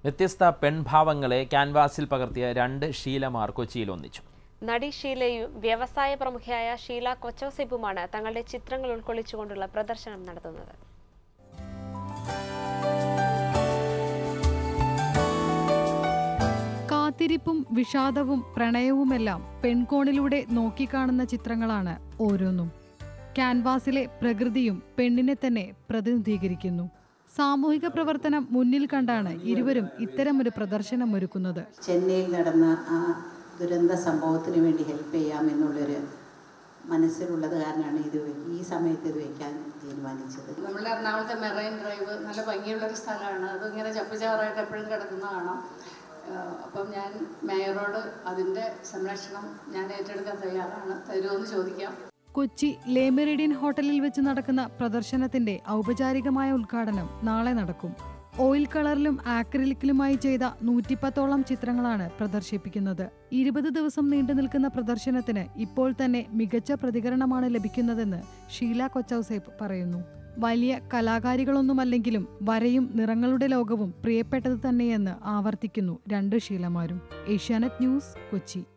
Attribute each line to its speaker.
Speaker 1: വ്യത്യസ്ത പെൺഭാവങ്ങളെ ക്യാൻവാസിൽ പകർത്തിയ രണ്ട് ഷീലമാർ കൊച്ചിയിൽ ഒന്നിച്ചു
Speaker 2: നടി ഷീലയും വ്യവസായ പ്രമുഖയായ ഷീല കൊച്ചോസിപ്പുമാണ് തങ്ങളുടെ ചിത്രങ്ങൾ ഉൾക്കൊള്ളിച്ചുകൊണ്ടുള്ള പ്രദർശനം നടത്തുന്നത്
Speaker 3: കാത്തിരിപ്പും വിഷാദവും പ്രണയവുമെല്ലാം പെൺകോണിലൂടെ നോക്കിക്കാണുന്ന ചിത്രങ്ങളാണ് ഓരോന്നും ക്യാൻവാസിലെ പ്രകൃതിയും പെണ്ണിനെ തന്നെ പ്രതിനിധീകരിക്കുന്നു സാമൂഹിക പ്രവർത്തനം മുന്നിൽ കണ്ടാണ് ഇരുവരും ഇത്തരമൊരു പ്രദർശനം ഒരുക്കുന്നത്
Speaker 4: ചെന്നൈയിൽ നടന്ന ആ ദുരന്ത സംഭവത്തിന് വേണ്ടി ഹെൽപ്പ് ചെയ്യാം എന്നുള്ളൊരു മനസ്സിലുള്ളത് കാരണമാണ് ഇത് ഈ സമയത്ത് ഇത് വയ്ക്കാൻ തീരുമാനിച്ചത്
Speaker 5: നമ്മളുടെ എറണാകുളത്തെ മെറൈൻ ഡ്രൈവ് നല്ല ഭംഗിയുള്ളൊരു സ്ഥലമാണ് അതിങ്ങനെ ചപ്പുചാറായിട്ട് എപ്പോഴും കിടക്കുന്ന കാണാം ആഹ് അപ്പം ഞാൻ മേയറോട് അതിൻ്റെ സംരക്ഷണം ഞാൻ ഏറ്റെടുക്കാൻ തയ്യാറാണ് തരുമെന്ന് ചോദിക്കാം
Speaker 3: കൊച്ചി ലേമെറിഡിയൻ ഹോട്ടലിൽ വെച്ച് നടക്കുന്ന പ്രദർശനത്തിന്റെ ഔപചാരികമായ ഉദ്ഘാടനം നാളെ നടക്കും ഓയിൽ കളറിലും ആക്രിലിക്കിലുമായി ചെയ്ത നൂറ്റിപ്പത്തോളം ചിത്രങ്ങളാണ് പ്രദർശിപ്പിക്കുന്നത് ഇരുപത് ദിവസം നീണ്ടു നിൽക്കുന്ന പ്രദർശനത്തിന് ഇപ്പോൾ തന്നെ മികച്ച പ്രതികരണമാണ് ലഭിക്കുന്നതെന്ന് ഷീല കൊച്ചൌസേപ്പ് പറയുന്നു വലിയ കലാകാരികളൊന്നുമല്ലെങ്കിലും വരയും നിറങ്ങളുടെ ലോകവും പ്രിയപ്പെട്ടത് തന്നെയെന്ന് ആവർത്തിക്കുന്നു രണ്ട് ഷീലമാരും ഏഷ്യാനെറ്റ് ന്യൂസ് കൊച്ചി